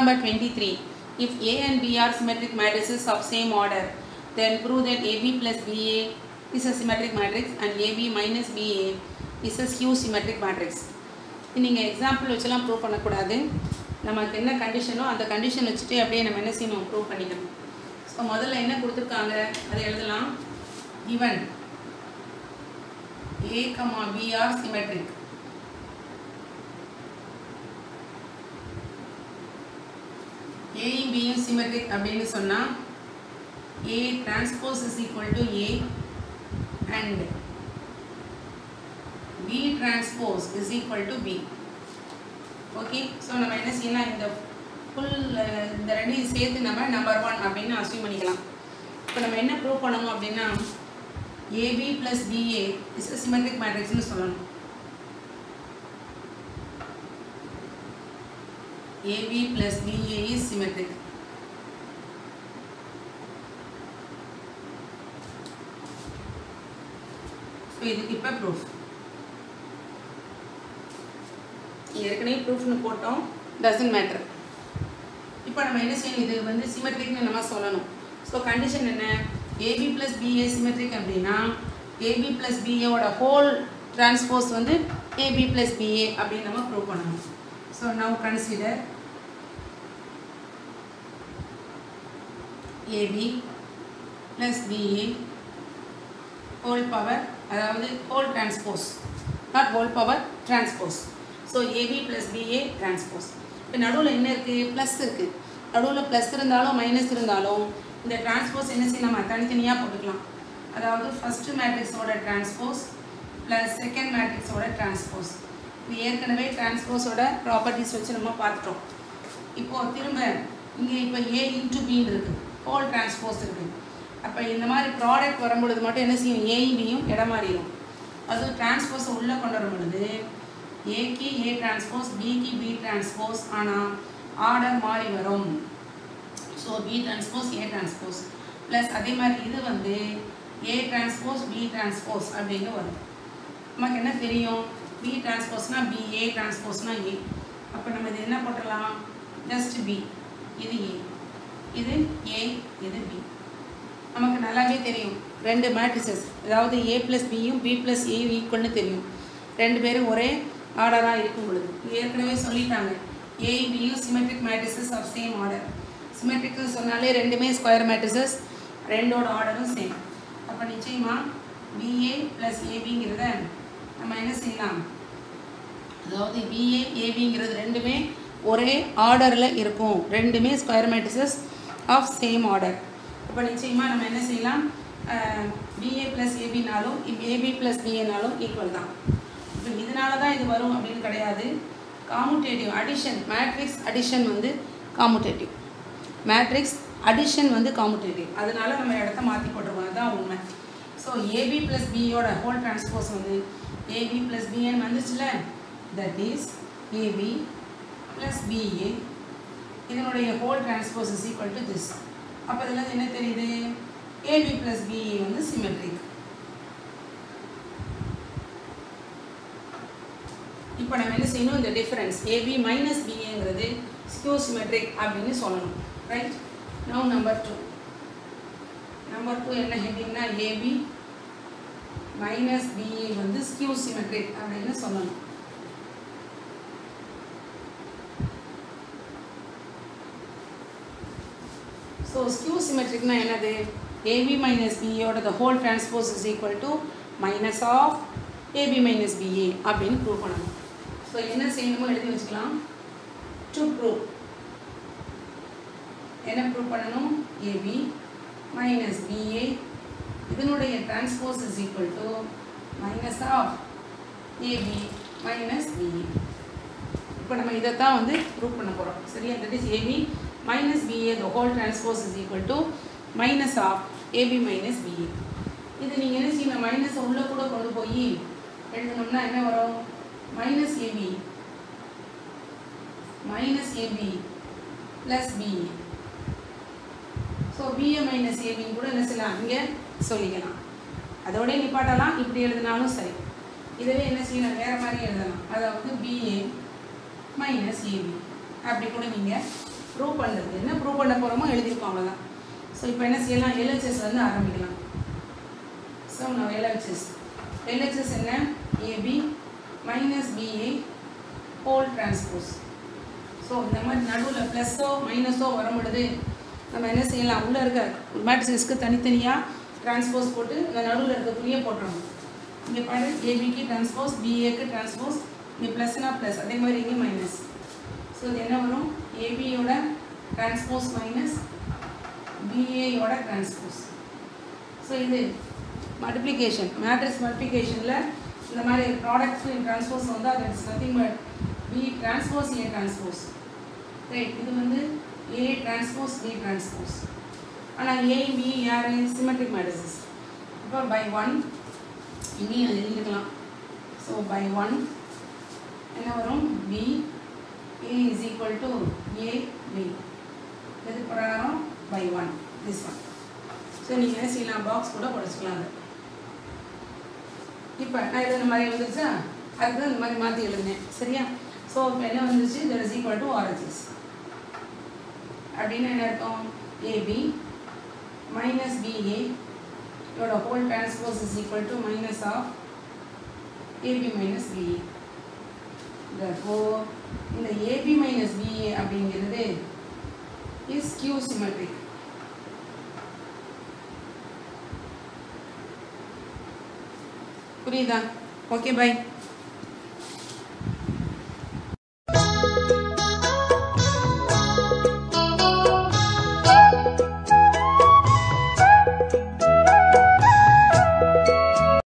number 23. If A and B are symmetric matrices of same order, then prove that AB plus BA is a symmetric matrix and AB minus BA is a skew symmetric matrix. நீங்கள் example வச்சுலாம் prove பண்ணக்கூடாது நமக்கு என்ன கண்டிஷனோ அந்த condition வச்சுட்டு அப்படியே நம்ம என்ன செய்யணும் ப்ரூவ் பண்ணிக்கணும் ஸோ முதல்ல என்ன கொடுத்துருக்காங்க அதை எழுதலாம் given A, B are symmetric ஏயும் பியும் சிமெட்ரிக் அப்படின்னு சொன்னால் A transpose is equal to A and B transpose is equal to B okay so நம்ம என்ன செய்யலாம் இந்த ஃபுல் இந்த ரெண்டையும் சேர்த்து நம்ம நம்பர் ஒன் அப்படின்னு அசியூம் பண்ணிக்கலாம் இப்போ நம்ம என்ன ப்ரூவ் பண்ணணும் அப்படின்னா AB plus BA is symmetric மேட்ரிக்ஸ்னு சொல்லணும் AB plus BA is symmetric. So இதுக்கு இப்போ ப்ரூஃப் ஏற்கனவே ப்ரூஃப்னு போட்டோம் டசன்ட் மேட்டர் இப்போ நம்ம என்ன செய்யணும் இது வந்து சிமெட்ரிக்னு நம்ம சொல்லணும் ஸோ கண்டிஷன் என்ன ஏபி ப்ளஸ் பிஏ சிமெட்ரிக் அப்படின்னா ஏபி ப்ளஸ் பிஏவோட ஹோல் டிரான்ஸ்போஸ் வந்து ஏபி ப்ளஸ் பிஏ அப்படின்னு நம்ம ப்ரூவ் பண்ணணும் so now consider AB plus BA whole power அதாவது whole transpose not whole power transpose so AB plus BA transpose இப்போ நடுவில் என்ன இருக்குது ப்ளஸ் இருக்குது நடுவில் ப்ளஸ் இருந்தாலும் மைனஸ் இருந்தாலும் இந்த டிரான்ஸ்போஸ் என்ன செய்ய நம்ம தனித்தனியாக போட்டுக்கலாம் அதாவது ஃபஸ்ட்டு மேட்ரிக்ஸோட டிரான்ஸ்போஸ் ப்ளஸ் செகண்ட் மேட்ரிக்ஸோட டிரான்ஸ்போஸ் இது ஏற்கனவே டிரான்ஸ்போஸோட ப்ராப்பர்ட்டிஸ் வச்சு நம்ம பார்த்துட்டோம் இப்போது திரும்ப இங்கே இப்போ ஏ இன்ட்டு பின்னு இருக்குது ஹோல் டிரான்ஸ்போஸ் இருக்குது அப்போ இந்த மாதிரி ப்ராடக்ட் வரும்பொழுது மட்டும் என்ன செய்யும் ஏயும் பியும் இடம் மாறிடும் அதுவும் டிரான்ஸ்போஸை உள்ளே கொண்டு வரும் பொழுது ஏக்கு ஏ டிரான்ஸ்போஸ் பிக்கு பி டிரான்ஸ்போஸ் ஆனால் ஆர்டர் மாறி வரும் so B transpose A transpose plus அதே மாதிரி இது வந்து ஏ டிரான்ஸ்போஸ் பி டிரான்ஸ்போஸ் அப்படின்னு வரும் நமக்கு என்ன தெரியும் பி டிரான்ஸ்போஸ்னால் பி ஏ டிரான்ஸ்போஸ்னால் ஏ அப்போ நம்ம இது என்ன போட்டுடலாம் ஜஸ்ட் பி இது ஏ இது ஏ இது பி நமக்கு நல்லாவே தெரியும் ரெண்டு மேட்ரிசஸ் அதாவது ஏ ப்ளஸ் பியும் பி ப்ளஸ் ஏயும் ஈக்குவல்னு தெரியும் ரெண்டு பேரும் ஒரே ஆர்டராக இருக்கும் பொழுது ஏற்கனவே சொல்லிட்டாங்க ஏ பியும் symmetric matrices of same order சிமெட்ரிக்னு சொன்னாலே ரெண்டுமே ஸ்கொயர் மேட்ரிசஸ் ரெண்டோட ஆர்டரும் சேம் அப்போ நிச்சயமாக பிஏ ப்ளஸ் ஏபிங்கிறத நம்ம என்ன செய்யலாம் அதாவது பிஏ ஏபிங்கிறது ரெண்டுமே ஒரே ஆர்டரில் இருக்கும் ரெண்டுமே square matrices of same order இப்போ நிச்சயமாக நம்ம என்ன செய்யலாம் பிஏ ப்ளஸ் ஏபினாலும் ஏபி ப்ளஸ் பிஏனாலும் ஈக்குவல் தான் இப்போ இதனால தான் இது வரும் அப்படின்னு கிடையாது காமுட்டேட்டிவ் அடிஷன் மேட்ரிக்ஸ் அடிஷன் வந்து காமுட்டேட்டிவ் மேட்ரிக்ஸ் அடிஷன் வந்து காமுட்டேட்டிவ் அதனால நம்ம இடத்த மாற்றி போட்டுருவோம் அதுதான் உண்மை ஸோ ஏபி ப்ளஸ் பியோட ஹோல் டிரான்ஸ்போஸ் வந்து ஏபி ப்ளஸ் பிஏன்னு வந்துச்சுல that is AB plus BA இதனுடைய whole transpose is equal to this அப்போ இதில் என்ன தெரியுது ஏபி ப்ளஸ் பிஏ வந்து சிமெட்ரிக் இப்போ நம்ம என்ன செய்யணும் இந்த டிஃபரன்ஸ் ஏபி மைனஸ் பிஏங்கிறது ஸ்கியூ சிமெட்ரிக் அப்படின்னு சொல்லணும் right now number two number two என்ன ஹெட்டிங்னா ஏபி மைனஸ் பிஏ வந்து ஸ்கியூ சிமெட்ரிக் அப்படின்னு சொல்லணும் ஸோ ஸ்கியூ சிமெட்ரிக்னா என்னது ஏபி மைனஸ் பிஏயோட the whole transpose is equal to minus of AB minus BA அப்படின்னு ப்ரூவ் பண்ணணும் ஸோ என்ன செய்யணுமோ எழுதி வச்சுக்கலாம் டு ப்ரூவ் என்ன ப்ரூவ் பண்ணணும் ஏபி மைனஸ் பிஏ இதனுடைய transpose is equal to minus of AB minus BA இப்போ நம்ம இதை தான் வந்து ப்ரூவ் பண்ண போகிறோம் சரியா that is AB minus BA the whole transpose is equal to minus of AB minus BA இது நீங்கள் என்ன செய்யணும் மைனஸை உள்ளே கூட கொண்டு போய் எழுதணும்னா என்ன வரும் minus AB minus AB plus BA so BA minus ஏபின்னு கூட என்ன செய்யலாம் இங்கே சொல்லிக்கலாம் அதோட நிப்பாட்டலாம் இப்படி எழுதினாலும் சரி இதுவே என்ன செய்யணும் வேறு மாதிரி எழுதலாம் அதாவது பிஏ மைனஸ் ஏபி அப்படி கூட நீங்கள் ப்ரூவ் பண்ணுறது என்ன ப்ரூவ் பண்ண போகிறோமோ எழுதியிருக்கோம் அவ்வளோதான் ஸோ இப்போ என்ன செய்யலாம் எல்ஹெச்எஸ் வந்து ஆரம்பிக்கலாம் ஸோ நான் எல்ஹெச்எஸ் எல்ஹெச்எஸ் என்ன AB minus BA whole transpose so இந்த மாதிரி நடுவில் ப்ளஸ்ஸோ மைனஸோ வரும் பொழுது நம்ம என்ன செய்யலாம் உள்ளே இருக்க மேட்ரிக்ஸ்க்கு தனித்தனியாக டிரான்ஸ்போஸ் போட்டு இந்த நடுவில் இருக்கக்குள்ளேயே போட்டுறணும் இங்கே பாரு ஏபிக்கு டிரான்ஸ்போஸ் பிஏக்கு டிரான்ஸ்போஸ் இங்கே ப்ளஸ்னா ப்ளஸ் அதே மாதிரி இங்கே மைனஸ் ஸோ இது என்ன வரும் ஏபியோட டிரான்ஸ்போஸ் மைனஸ் பிஏயோட டிரான்ஸ்போஸ் ஸோ இது மல்டிப்ளிகேஷன் மேட்ரிக்ஸ் மல்டிப்ளிகேஷனில் இந்த மாதிரி ப்ராடக்ட்ஸ் டிரான்ஸ்போஸ் வந்து அது it's nothing but B transpose A transpose right இது வந்து ஏ டிரான்ஸ்போஸ் பி டிரான்ஸ்போஸ் ஆனால் A B are symmetric matrices இப்போ பை ஒன் இங்கேயும் அது எழுதிக்கலாம் ஸோ பை ஒன் என்ன வரும் B A is equal to A B எது பிரகாரம் by one this one so நீங்கள் என்ன செய்யலாம் பாக்ஸ் கூட படிச்சுக்கலாம் அது இப்போ நான் எழுதுன மாதிரி வந்துருச்சா அதுக்கு இந்த மாதிரி மாற்றி எழுதினேன் சரியா ஸோ இப்போ என்ன வந்துருச்சு that is equal to RHS அப்படின்னு என்ன இருக்கும் ஏபி மைனஸ் பிஏ இதோட whole transpose is equal to minus of AB minus BA therefore இந்த ஏபி மைனஸ் பிஏ அப்படிங்கிறது இஸ் கியூ சிமெட்ரிக் புரியுதா ஓகே பை